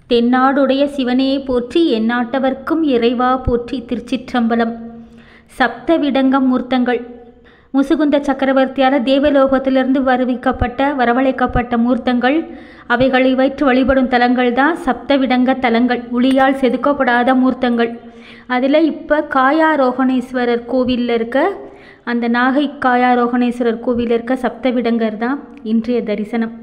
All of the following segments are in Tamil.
தென்னாடுடைய சிவனே போற்றி எந்நாட்டவர்க்கும் இறைவா போற்றி திருச்சிற்றம்பலம் சப்தவிடங்கம் மூர்த்தங்கள் முசுகுந்த சக்கரவர்த்தியால் தேவலோகத்திலிருந்து வருவிக்கப்பட்ட வரவழைக்கப்பட்ட மூர்த்தங்கள் அவைகளை வைத்து வழிபடும் தலங்கள் தான் சப்தவிடங்க தலங்கள் ஒளியால் செதுக்கப்படாத மூர்த்தங்கள் அதில் இப்போ காயாரோகணேஸ்வரர் கோவிலில் இருக்க அந்த நாகை காயாரோகணேஸ்வரர் கோவிலில் இருக்க சப்தவிடங்கர் தான் இன்றைய தரிசனம்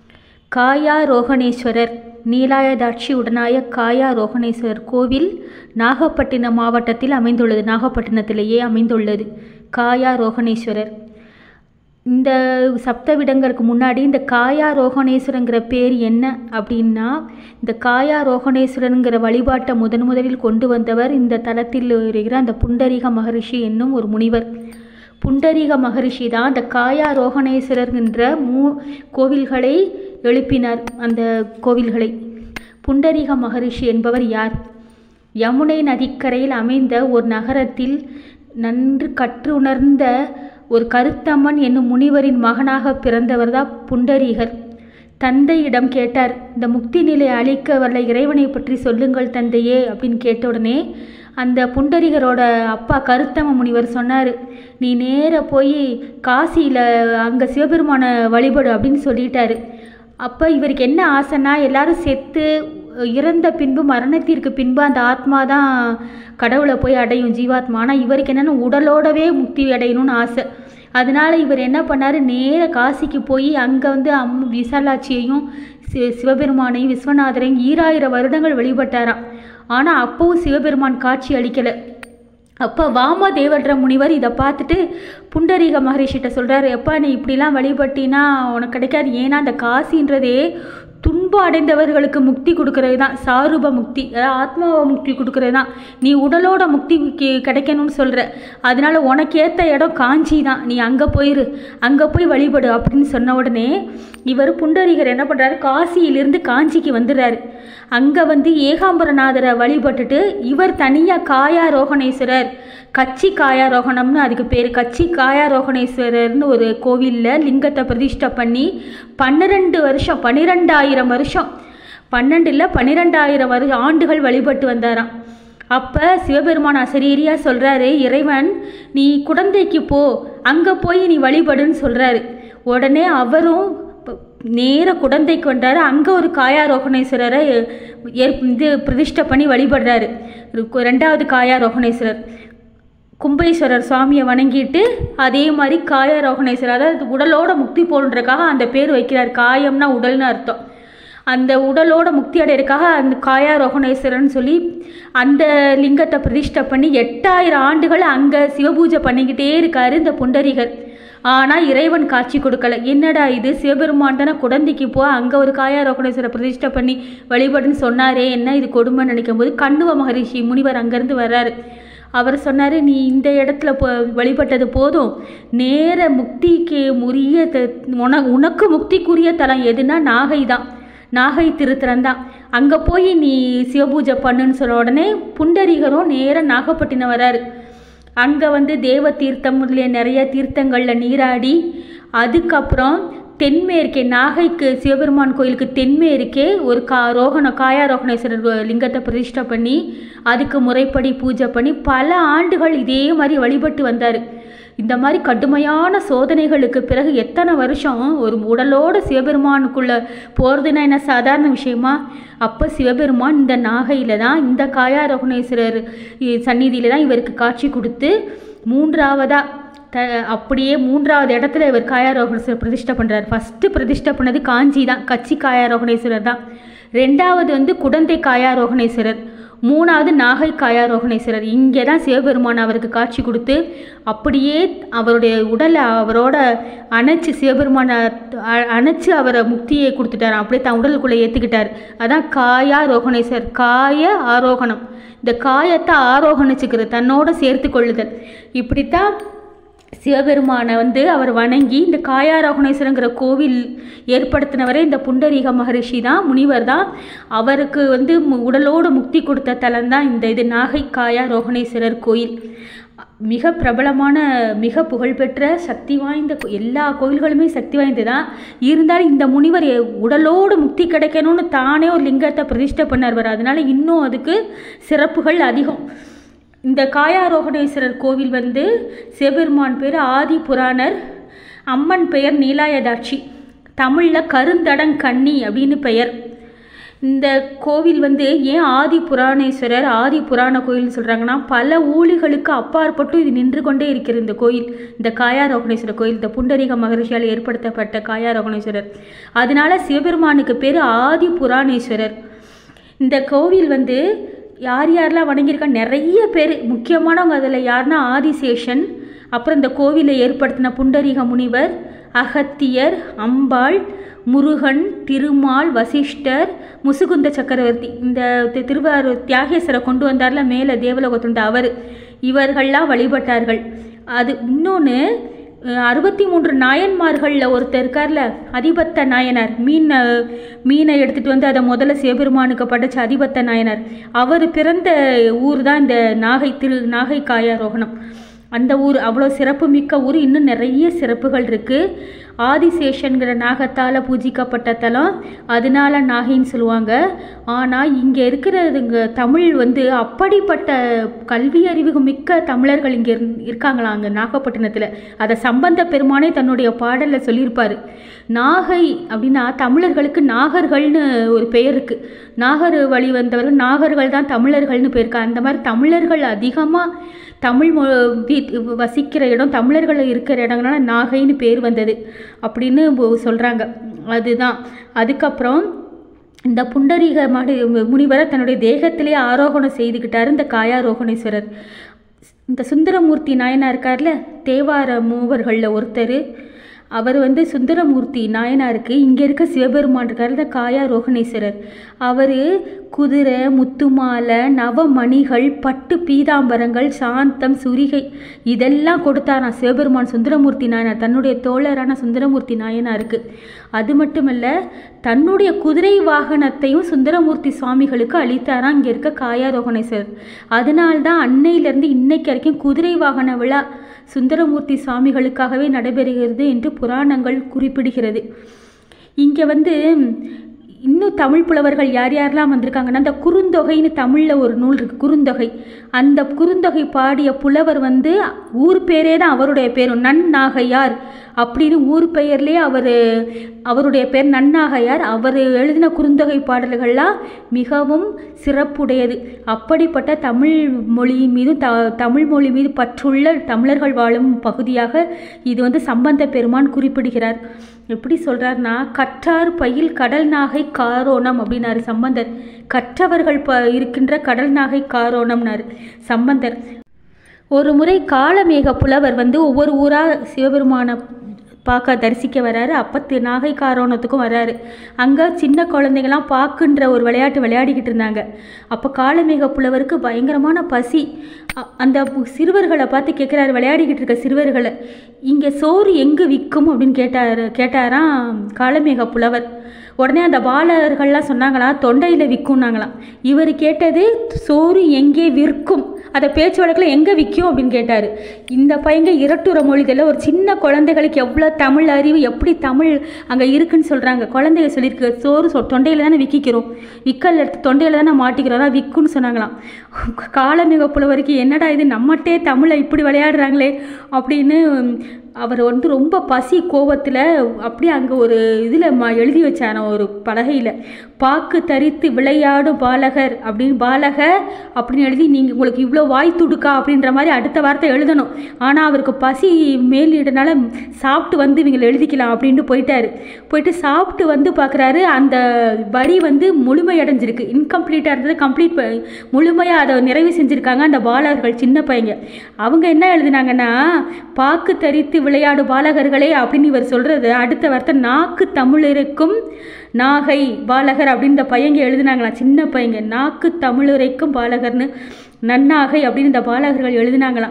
காயாரோகணேஸ்வரர் நீலாயதாட்சி உடனாய காயாரோகணேஸ்வரர் கோவில் நாகப்பட்டினம் மாவட்டத்தில் அமைந்துள்ளது நாகப்பட்டினத்திலேயே அமைந்துள்ளது காயாரோகணேஸ்வரர் இந்த சப்தவிடங்களுக்கு முன்னாடி இந்த காயாரோகணேஸ்வரங்கிற பேர் என்ன அப்படின்னா இந்த காயாரோகணேஸ்வரங்கிற வழிபாட்டை முதன் முதலில் கொண்டு வந்தவர் இந்த தலத்தில் இருக்கிற அந்த புண்டரீக மகரிஷி என்னும் ஒரு முனிவர் புண்டரீக மகரிஷி தான் அந்த காயாரோகணேஸ்வரர்கின்ற மூ கோவில்களை எழுப்பினார் அந்த கோவில்களை புண்டரீக மகரிஷி என்பவர் யார் யமுனை நதிக்கரையில் அமைந்த ஒரு நகரத்தில் நன்று கற்றுணர்ந்த ஒரு கருத்தம்மன் என்னும் முனிவரின் மகனாக பிறந்தவர் தான் புண்டரீகர் தந்தையிடம் கேட்டார் இந்த முக்தி நிலை அளிக்க வரல இறைவனை பற்றி சொல்லுங்கள் தந்தையே அப்படின்னு கேட்ட உடனே அந்த புண்டரிகரோட அப்பா கருத்தம முனிவர் சொன்னார் நீ நேர போய் காசியில் அங்கே சிவபெருமானை வழிபடு அப்படின்னு சொல்லிட்டாரு அப்போ இவருக்கு என்ன ஆசைன்னா எல்லாரும் செத்து இறந்த பின்பு மரணத்திற்கு பின்பு அந்த ஆத்மா தான் கடவுளை போய் அடையும் ஜீவாத்மா ஆனால் இவருக்கு என்னென்னா உடலோடவே முக்தி அடையணும்னு ஆசை அதனால இவர் என்ன பண்ணார் நேர காசிக்கு போய் அங்கே வந்து அம் விசாலாட்சியையும் சி சிவபெருமானையும் விஸ்வநாதரையும் ஈராயிரம் வருடங்கள் வழிபட்டாராம் ஆனால் அப்போவும் சிவபெருமான் காட்சி அளிக்கலை அப்போ வாமதேவன்ற முனிவர் இதை பார்த்துட்டு புண்டரீக மகரிஷிட்ட சொல்கிறாரு எப்பா நீ இப்படிலாம் வழிபட்டினா உனக்கு கிடைக்காது ஏன்னா அந்த காசின்றதே துன்பம் அடைந்தவர்களுக்கு முக்தி கொடுக்கறது தான் சாரூப முக்தி அதாவது ஆத்மாவ முக்தி கொடுக்கறது தான் நீ உடலோட முக்தி கிடைக்கணும்னு சொல்கிற அதனால உனக்கு ஏற்ற இடம் காஞ்சி தான் நீ அங்கே போயிரு அங்கே போய் வழிபடு அப்படின்னு சொன்ன உடனே இவர் புண்டரீகர் என்ன பண்ணுறாரு காசியிலிருந்து காஞ்சிக்கு வந்துடுறாரு அங்கே வந்து ஏகாம்பரநாதரை வழிபட்டுட்டு இவர் தனியாக காயாரோகணேஸ்வரர் கச்சி காயாரோகணம்னு அதுக்கு பேர் கச்சி காயாரோகணேஸ்வரர்னு ஒரு கோவிலில் லிங்கத்தை பிரதிஷ்டை பண்ணி பன்னிரெண்டு வருஷம் பன்னிரெண்டாயிரம் வருஷம் பன்னெண்டு இல்லை பன்னிரெண்டாயிரம் வருஷம் ஆண்டுகள் வழிபட்டு வந்தாராம் அப்போ சிவபெருமான் அசரீரியாக சொல்கிறாரு இறைவன் நீ குடந்தைக்கு போ அங்கே போய் நீ வழிபடுன்னு சொல்கிறாரு உடனே அவரும் நேர குடந்தைக்கு வந்தார் அங்கே ஒரு காயாரோகணேஸ்வரரை ஏற் இது பிரதிஷ்டை பண்ணி வழிபடுறாரு ரெண்டாவது காயாரோகணேஸ்வரர் கும்பேஸ்வரர் சுவாமியை வணங்கிட்டு அதே மாதிரி காயாரோகணேஸ்வரர் அதாவது உடலோட முக்தி போடுறதுக்காக அந்த பேர் வைக்கிறார் காயம்னா உடல்னு அர்த்தம் அந்த உடலோட முக்தி அடையிறதுக்காக அந்த காயாரோகணேஸ்வரன் சொல்லி அந்த லிங்கத்தை பிரதிஷ்டை பண்ணி எட்டாயிரம் ஆண்டுகள் அங்கே சிவபூஜை பண்ணிக்கிட்டே இருக்கார் இந்த புண்டரிகர் ஆனால் இறைவன் காட்சி கொடுக்கல என்னடா இது சிவபெருமான் தானே குடந்தைக்கு போ அங்கே ஒரு காயாரோகணேஸ்வரை பிரதிஷ்டை பண்ணி வழிபடுன்னு சொன்னாரே என்ன இது கொடுமைன்னு நினைக்கும் போது கண்ணுவ மகரிஷி முனிவர் அங்கேருந்து வர்றாரு அவர் சொன்னார் நீ இந்த இடத்துல போ வழிபட்டது போதும் நேர முக்திக்கு உரிய உன உனக்கு முக்திக்குரிய தலம் எதுனா நாகை தான் நாகை திருத்தலம் தான் அங்கே போய் நீ சிவபூஜை பண்ணுன்னு சொன்ன உடனே புண்டரீகரும் நேராக நாகப்பட்டினம் வராரு அங்கே வந்து தேவ தீர்த்தம் முதலிய நிறைய தீர்த்தங்களில் நீராடி அதுக்கப்புறம் தென்மேற்கே நாகைக்கு சிவபெருமான் கோயிலுக்கு தென்மேற்கே ஒரு கா ரோகண காயாரோகணேஸ்வரர் லிங்கத்தை பிரதிஷ்டை பண்ணி அதுக்கு முறைப்படி பூஜை பண்ணி பல ஆண்டுகள் இதே மாதிரி வழிபட்டு வந்தார் இந்த மாதிரி கடுமையான சோதனைகளுக்கு பிறகு எத்தனை வருஷம் ஒரு உடலோட சிவபெருமானுக்குள்ளே போகிறதுனா என்ன சாதாரண விஷயமா அப்போ சிவபெருமான் இந்த நாகையில் தான் இந்த காயாரோகணேஸ்வரர் சந்நிதியில் தான் இவருக்கு காட்சி கொடுத்து மூன்றாவதாக த அப்படியே மூன்றாவது இடத்துல இவர் காயாரோகணேஸ்வரர் பிரதிஷ்டை பண்ணுறார் ஃபஸ்ட்டு பிரதிஷ்டை பண்ணது காஞ்சி தான் கச்சி காயாரோகணேஸ்வரர் தான் ரெண்டாவது வந்து குடந்தை காயாரோகணேஸ்வரர் மூணாவது நாகை காயாரோகணேஸ்வரர் இங்கே தான் சிவபெருமான் அவருக்கு காட்சி கொடுத்து அப்படியே அவருடைய உடலை அவரோட அணைச்சி சிவபெருமானை அணைச்சி அவரை முக்தியை கொடுத்துட்டார் அப்படியே தன் உடலுக்குள்ளே ஏற்றுக்கிட்டார் அதான் காயாரோகணேஸ்வரர் காய ஆரோகணம் இந்த காயத்தை ஆரோகணிச்சுக்கிறது தன்னோட சேர்த்து கொள்ளுதல் இப்படித்தான் சிவபெருமானை வந்து அவர் வணங்கி இந்த காயாரோகணேஸ்வரங்கிற கோவில் ஏற்படுத்தினவரே இந்த புண்டரீக மகரிஷி தான் முனிவர் தான் அவருக்கு வந்து உடலோடு முக்தி கொடுத்த தலம் தான் இந்த இது நாகை காயாரோகணேஸ்வரர் கோயில் மிக பிரபலமான மிக புகழ்பெற்ற சக்தி வாய்ந்த கோ- எல்லா கோயில்களுமே சக்தி வாய்ந்ததான் இருந்தாலும் இந்த முனிவர் எ- உடலோடு முக்தி கிடைக்கணும்னு தானே ஒரு லிங்கத்தை பிரதிஷ்டை பண்ணார் அதனால இன்னும் அதுக்கு சிறப்புகள் அதிகம் இந்த காயாரோகணேஸ்வரர் கோவில் வந்து சிவபெருமான் பேர் ஆதி புராணர் அம்மன் பெயர் நீலாயதாட்சி தமிழில் கருந்தடங்கண்ணி அப்படின்னு பெயர் இந்த கோவில் வந்து ஏன் ஆதி புராணேஸ்வரர் ஆதி புராண கோயில்னு சொல்கிறாங்கன்னா பல ஊழிகளுக்கு அப்பாற்பட்டு இது நின்று கொண்டே இருக்கிற இந்த கோயில் இந்த காயாரோகணேஸ்வரர் கோயில் இந்த புண்டரீக மகரிஷியால் ஏற்படுத்தப்பட்ட காயாரோகணேஸ்வரர் அதனால சிவபெருமானுக்கு பேர் ஆதி புராணேஸ்வரர் இந்த கோவில் வந்து யார் யாரெல்லாம் வணங்கியிருக்கா நிறைய பேர் முக்கியமானவங்க அதில் யாருன்னா ஆதிசேஷன் அப்புறம் இந்த கோவிலை ஏற்படுத்தின புண்டரீக முனிவர் அகத்தியர் அம்பாள் முருகன் திருமால் வசிஷ்டர் முசுகுந்த சக்கரவர்த்தி இந்த தி- திருவாரூர் தியாகேசரை கொண்டு வந்தார்ல மேலே தேவலோகத்துண்டு அவர் இவர்கள்லாம் வழிபட்டார்கள் அது இன்னொன்று அறுபத்தி மூன்று நாயன்மார்களில் ஒருத்தர் இருக்கார்ல அதிபத்த நாயனார் மீன் அஹ், மீனை எடுத்துகிட்டு வந்து அதை முதல்ல சிவபெருமானுக்கு படைச்ச அதிபத்த நாயனார் அவர் பிறந்த ஊர் தான் இந்த நாகை திரு நாகை காயாரோகணம் அந்த ஊர் அவ்வளோ சிறப்பு மிக்க ஊர் இன்னும் நிறைய சிறப்புகள் இருக்குது ஆதிசேஷன்கிற நாகத்தால் பூஜிக்கப்பட்ட தலம் அதனால நாகைன்னு சொல்லுவாங்க ஆனால் இங்கே இருக்கிறதுங்க தமிழ் வந்து அப்படிப்பட்ட கல்வி அறிவு மிக்க தமிழர்கள் இங்கே இருக்காங்களாம் அங்கே நாகப்பட்டினத்தில் அதை சம்பந்த பெருமானே தன்னுடைய பாடலில் சொல்லியிருப்பார் நாகை அப்படின்னா தமிழர்களுக்கு நாகர்கள்னு ஒரு பெயர் இருக்குது நாகர் வழி வந்தவர்கள் நாகர்கள் தான் தமிழர்கள்னு போயிருக்கா அந்த மாதிரி தமிழர்கள் அதிகமாக தமிழ் மொ வீ- வசிக்கிற இடம் தமிழர்கள் இருக்கிற இடங்களால நாகைன்னு பேர் வந்தது அப்படின்னு சொல்கிறாங்க அதுதான் அதுக்கப்புறம் இந்த புண்டரீக மடி முனிவரை தன்னுடைய தேகத்திலே ஆரோகணம் செய்துக்கிட்டார் இந்த காயாரோகணேஸ்வரர் இந்த சுந்தரமூர்த்தி நாயனார் இருக்கார்ல தேவார மூவர்களில் ஒருத்தர் அவர் வந்து சுந்தரமூர்த்தி நாயனாருக்கு இங்கே இருக்க சிவபெருமான் இருக்கார் இந்த காயா ரோகணேஸ்வரர் அவர் குதிரை முத்துமாலை நவமணிகள் பட்டு பீதாம்பரங்கள் சாந்தம் சுரிகை இதெல்லாம் கொடுத்தாராம் சிவபெருமான் சுந்தரமூர்த்தி நாயனார் தன்னுடைய தோழரான சுந்தரமூர்த்தி நாயனாருக்கு அது மட்டுமல்ல தன்னுடைய குதிரை வாகனத்தையும் சுந்தரமூர்த்தி சுவாமிகளுக்கு அளித்தாராம் இங்கே இருக்க காயாரோகணேஸ்வரர் அதனால்தான் அன்னையிலேருந்து இன்னைக்கு வரைக்கும் குதிரை வாகன விழா சுந்தரமூர்த்தி சுவாமிகளுக்காகவே நடைபெறுகிறது என்று புராணங்கள் குறிப்பிடுகிறது இங்கே வந்து இன்னும் தமிழ் புலவர்கள் யார் யாரெல்லாம் வந்திருக்காங்கன்னா அந்த குறுந்தொகைன்னு தமிழில் ஒரு நூல் இருக்குது குறுந்தொகை அந்த குறுந்தொகை பாடிய புலவர் வந்து ஊர் பேரே தான் அவருடைய பேரும் நன்னாகையார் அப்படின்னு ஊர் பெயர்லேயே அவர் அவருடைய பேர் நன்னாகையார் அவர் எழுதின குறுந்தொகை பாடல்கள்லாம் மிகவும் சிறப்புடையது அப்படிப்பட்ட தமிழ் மொழி மீதும் த தமிழ் மொழி மீது பற்றுள்ள தமிழர்கள் வாழும் பகுதியாக இது வந்து சம்பந்த பெருமான் குறிப்பிடுகிறார் எப்படி சொல்றாருன்னா கற்றார் பயில் கடல் நாகை காரோணம் அப்படின்னாரு சம்பந்தர் கற்றவர்கள் ப இருக்கின்ற கடல் நாகை காரோணம்னாரு சம்பந்தர் ஒரு முறை காளமேக புலவர் வந்து ஒவ்வொரு ஊராக சிவபெருமானை பார்க்க தரிசிக்க வராரு அப்போ தி- நாகை காரோணத்துக்கும் வராரு அங்கே சின்ன குழந்தைங்களாம் பாக்குன்ற ஒரு விளையாட்டு விளையாடிக்கிட்டு இருந்தாங்க அப்போ காளமேக புலவருக்கு பயங்கரமான பசி அ- அந்த பு- சிறுவர்களை பார்த்து கேட்குறாரு விளையாடிக்கிட்டு இருக்க சிறுவர்களை இங்கே சோறு எங்கே விற்கும் அப்படின்னு கேட்டார் கேட்டாராம் காளமேக புலவர் உடனே அந்த பாலகர்கள்லாம் சொன்னாங்களாம் தொண்டையில் விற்கும்னாங்களாம் இவர் கேட்டது சோறு எங்கே விற்கும் அதை பேச்சு வழக்கில் எங்கே விற்கும் அப்படின்னு கேட்டார் இந்த பையங்க இரட்டுற மொழிகளில் ஒரு சின்ன குழந்தைகளுக்கு எவ்வளோ தமிழ் அறிவு எப்படி தமிழ் அங்கே இருக்குன்னு சொல்கிறாங்க குழந்தைங்க சொல்லியிருக்கு சோறு சொ தொண்டையில் தானே விற்கிக்கிறோம் விக்கல் எடுத்து தொண்டையில் தானே மாட்டிக்கிறோம் அதான் விற்குன்னு சொன்னாங்களாம் காலமிக புலவருக்கு என்னடா இது நம்மட்டே தமிழை இப்படி விளையாடுறாங்களே அப்படின்னு அவர் வந்து ரொம்ப பசி கோவத்தில் அப்படியே அங்கே ஒரு இதில் ம எழுதி வச்சாராம் ஒரு பலகையில் பாக்கு தரித்து விளையாடும் பாலகர் அப்படின்னு பாலக அப்படின்னு எழுதி நீங்கள் உங்களுக்கு இவ்வளோ வாய் துடுக்கா அப்படின்ற மாதிரி அடுத்த வார்த்தை எழுதணும் ஆனால் அவருக்கு பசி மேலிடனால சாப்பிட்டு வந்து இவங்களை எழுதிக்கலாம் அப்படின்ட்டு போயிட்டாரு போயிட்டு சாப்பிட்டு வந்து பார்க்குறாரு அந்த வரி வந்து முழுமையடைஞ்சிருக்கு இன்கம்ப்ளீட்டாக இருந்தது கம்ப்ளீட் முழுமையாக அதை நிறைவு செஞ்சுருக்காங்க அந்த பாலகர்கள் சின்ன பையங்க அவங்க என்ன எழுதுனாங்கன்னா பாக்கு தரித்து விளையாடு பாலகர்களே அப்படின்னு இவர் சொல்கிறது அடுத்த வார்த்தை நாக்கு தமிழருக்கும் நாகை பாலகர் அப்படின்னு இந்த பையங்க எழுதுனாங்களாம் சின்ன பையங்க நாக்கு தமிழுரைக்கும் பாலகர்னு நன்னாகை அப்படின்னு இந்த பாலகர்கள் எழுதுனாங்களாம்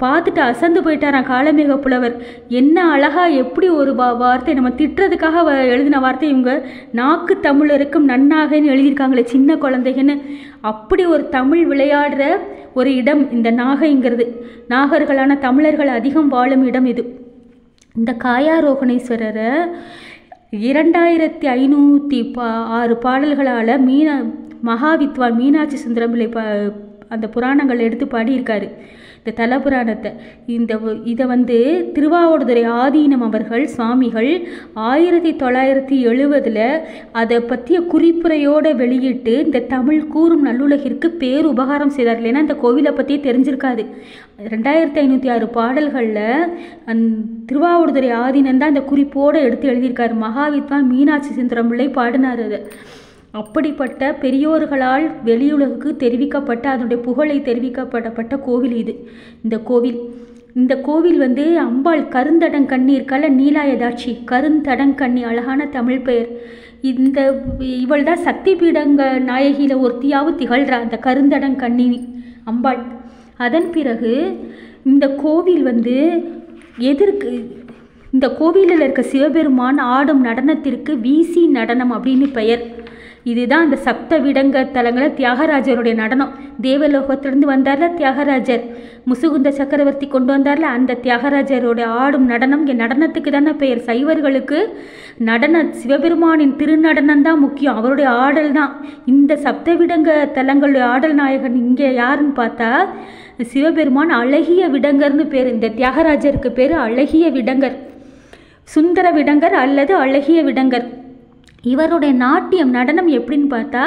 பார்த்துட்டு அசந்து போயிட்டாராம் காலமேக புலவர் என்ன அழகா எப்படி ஒரு வா வார்த்தை நம்ம திட்டுறதுக்காக வ- எழுதின வார்த்தை இவங்க நாக்கு தமிழருக்கும் நன்னாகன்னு எழுதியிருக்காங்களே சின்ன குழந்தைகன்னு அப்படி ஒரு தமிழ் விளையாடுற ஒரு இடம் இந்த நாகைங்கிறது நாகர்களான தமிழர்கள் அதிகம் வாழும் இடம் இது இந்த காயாரோகணேஸ்வரரை இரண்டாயிரத்தி ஐநூற்றி பா ஆறு பாடல்களால் மீனா மகாவித்வான் மீனாட்சி சுந்தரம் பிள்ளை ப அந்த புராணங்கள் எடுத்து பாடியிருக்காரு இந்த தல புராணத்தை இந்த வ- இதை வந்து திருவாவடுதுறை ஆதீனம் அவர்கள் சுவாமிகள் ஆயிரத்தி தொள்ளாயிரத்தி எழுவதில் அதை பற்றிய குறிப்புரையோடு வெளியிட்டு இந்த தமிழ் கூறும் நல்லுலகிற்கு பேர் உபகாரம் செய்தார் இல்லைன்னா இந்த கோவிலை பற்றியே தெரிஞ்சிருக்காது ரெண்டாயிரத்தி ஐநூற்றி ஆறு பாடல்களில் அந் திருவாவடுதுறை ஆதீனம் தான் இந்த குறிப்போடு எடுத்து எழுதியிருக்காரு மகாவித்வான் மீனாட்சி சுந்தரம் பிள்ளை பாடினார் அதை அப்படிப்பட்ட பெரியோர்களால் வெளியுலகுக்கு தெரிவிக்கப்பட்ட அதனுடைய புகழை தெரிவிக்கப்படப்பட்ட கோவில் இது இந்த கோவில் இந்த கோவில் வந்து அம்பாள் கருந்தடங்கண்ணி இருக்கல நீலாயதாட்சி கருந்தடங்கண்ணி அழகான தமிழ் பெயர் இந்த இவள் தான் சக்தி பீடங்க நாயகியில் ஒருத்தியாவும் திகழ்றா அந்த கருந்தடங்கண்ணி அம்பாள் அதன் பிறகு இந்த கோவில் வந்து எதற்கு இந்த கோவிலில் இருக்க சிவபெருமான் ஆடும் நடனத்திற்கு வீசி நடனம் அப்படின்னு பெயர் இதுதான் அந்த சப்த விடங்க தலங்களில் தியாகராஜருடைய நடனம் தேவலோகத்திலிருந்து வந்தார்ல தியாகராஜர் முசுகுந்த சக்கரவர்த்தி கொண்டு வந்தார்ல அந்த தியாகராஜருடைய ஆடும் நடனம் இங்கே நடனத்துக்கு தானே பெயர் சைவர்களுக்கு நடன சிவபெருமானின் திருநடனம் தான் முக்கியம் அவருடைய ஆடல் தான் இந்த சப்த விடங்க தலங்களுடைய ஆடல் நாயகன் இங்கே யாருன்னு பார்த்தா சிவபெருமான் அழகிய விடங்கர்னு பேர் இந்த தியாகராஜருக்கு பேர் அழகிய விடங்கர் சுந்தர விடங்கர் அல்லது அழகிய விடங்கர் இவருடைய நாட்டியம் நடனம் எப்படின்னு பார்த்தா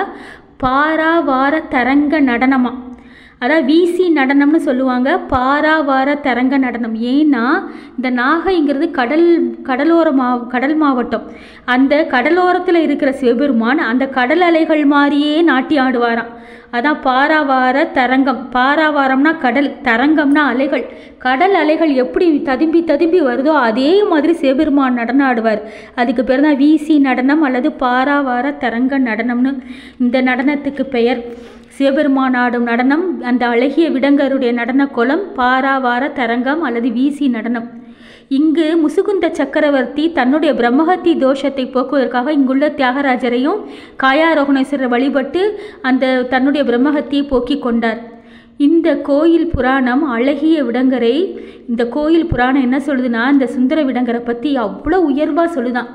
பாராவார தரங்க நடனமா அதாவது வீசி நடனம்னு சொல்லுவாங்க பாராவார தரங்க நடனம் ஏன்னா இந்த நாகைங்கிறது கடல் கடலோர மா கடல் மாவட்டம் அந்த கடலோரத்தில் இருக்கிற சிவபெருமான் அந்த கடல் அலைகள் மாதிரியே நாட்டி ஆடுவாராம் அதான் பாராவார தரங்கம் பாராவாரம்னா கடல் தரங்கம்னா அலைகள் கடல் அலைகள் எப்படி ததும்பி ததும்பி வருதோ அதே மாதிரி சிவபெருமான் நடனம் ஆடுவார் அதுக்கு பேர் தான் வீசி நடனம் அல்லது பாராவார தரங்க நடனம்னு இந்த நடனத்துக்கு பெயர் சிவபெருமான் ஆடும் நடனம் அந்த அழகிய விடங்கருடைய நடன கோலம் பாராவார தரங்கம் அல்லது வீசி நடனம் இங்கு முசுகுந்த சக்கரவர்த்தி தன்னுடைய பிரம்மஹத்தி தோஷத்தை போக்குவதற்காக இங்குள்ள தியாகராஜரையும் காயாரோகணேஸ்வரரை வழிபட்டு அந்த தன்னுடைய பிரம்மஹத்தியை போக்கிக் கொண்டார் இந்த கோயில் புராணம் அழகிய விடங்கரை இந்த கோயில் புராணம் என்ன சொல்லுதுன்னா இந்த சுந்தர விடங்கரை பற்றி அவ்வளோ உயர்வாக சொல்லுதான்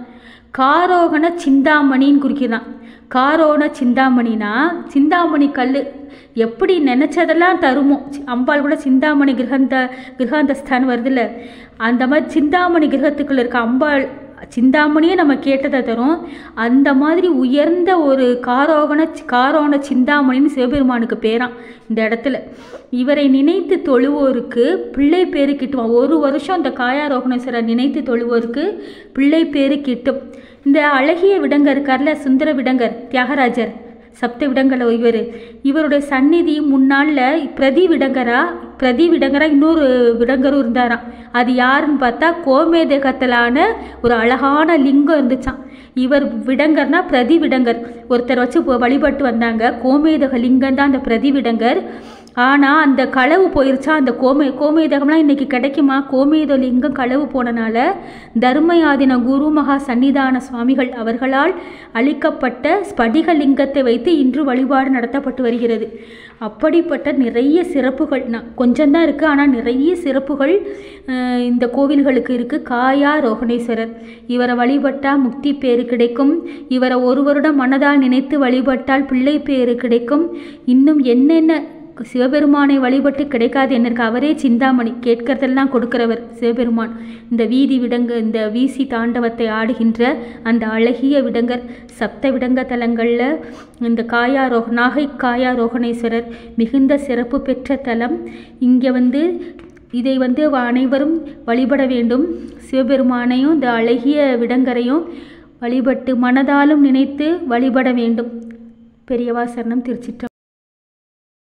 காரோகண சிந்தாமணின்னு குறிக்கிறான் காரோண சிந்தாமணினா சிந்தாமணி கல் எப்படி நினச்சதெல்லாம் தருமோ சி- அம்பாள் கூட சிந்தாமணி கிரகந்த கிரகாந்தஸ்தான் வருதுல்ல அந்த மாதிரி சிந்தாமணி கிரகத்துக்குள்ள இருக்க அம்பாள் சிந்தாமணியே நம்ம கேட்டதை தரும் அந்த மாதிரி உயர்ந்த ஒரு காரோகண காரோண சிந்தாமணின்னு சிவபெருமானுக்கு பேராம் இந்த இடத்துல இவரை நினைத்து தொழுவோருக்கு பிள்ளை பேரு கிட்டுவான் ஒரு வருஷம் இந்த காயாரோகணேஸ்வரர் நினைத்து தொழுவோருக்கு பிள்ளை பேரு கிட்டும் இந்த அழகிய விடங்கர் இருக்கார்ல சுந்தர விடங்கர் தியாகராஜர் சப்த விடங்கர இவர் இவருடைய சந்நிதி முன்னால பிரதி விடங்கரா பிரதி விடங்கரா இன்னொரு விடங்கரும் இருந்தாராம் அது யாருன்னு பார்த்தா கோமேதகத்திலான ஒரு அழகான லிங்கம் இருந்துச்சாம் இவர் விடங்கர்னா பிரதி விடங்கர் ஒருத்தர் வச்சு போ- வழிபட்டு வந்தாங்க கோமேதக லிங்கம் தான் அந்த பிரதி விடங்கர் ஆனால் அந்த களவு போயிருச்சா அந்த கோமே கோமேதகம்லாம் இன்னைக்கு கிடைக்குமா கோமேத லிங்கம் களவு போனனால தர்மயாதின குரு மகா சன்னிதான சுவாமிகள் அவர்களால் அளிக்கப்பட்ட ஸ்படிக லிங்கத்தை வைத்து இன்று வழிபாடு நடத்தப்பட்டு வருகிறது அப்படிப்பட்ட நிறைய சிறப்புகள் நான் கொஞ்சம்தான் இருக்குது ஆனால் நிறைய சிறப்புகள் அஹ், இந்த கோவில்களுக்கு இருக்குது காயா ரோகணேஸ்வரர் இவரை வழிபட்டால் முக்தி பேறு கிடைக்கும் இவரை ஒரு வருடம் மனதால் நினைத்து வழிபட்டால் பிள்ளை பேறு கிடைக்கும் இன்னும் என்னென்ன சிவபெருமானை வழிபட்டு கிடைக்காது என்ன இருக்கு அவரே சிந்தாமணி கேட்கறதெல்லாம் கொடுக்கிறவர் சிவபெருமான் இந்த வீதி விடங்க இந்த வீசி தாண்டவத்தை ஆடுகின்ற அந்த அழகிய விடங்கர் சப்த விடங்க தலங்களில் இந்த காயாரோக நாகை காயாரோகணேஸ்வரர் மிகுந்த சிறப்பு பெற்ற தலம் இங்கே வந்து இதை வந்து அனைவரும் வழிபட வேண்டும் சிவபெருமானையும் இந்த அழகிய விடங்கரையும் வழிபட்டு மனதாலும் நினைத்து வழிபட வேண்டும் பெரியவா சரணம் திருச்சிற்றம்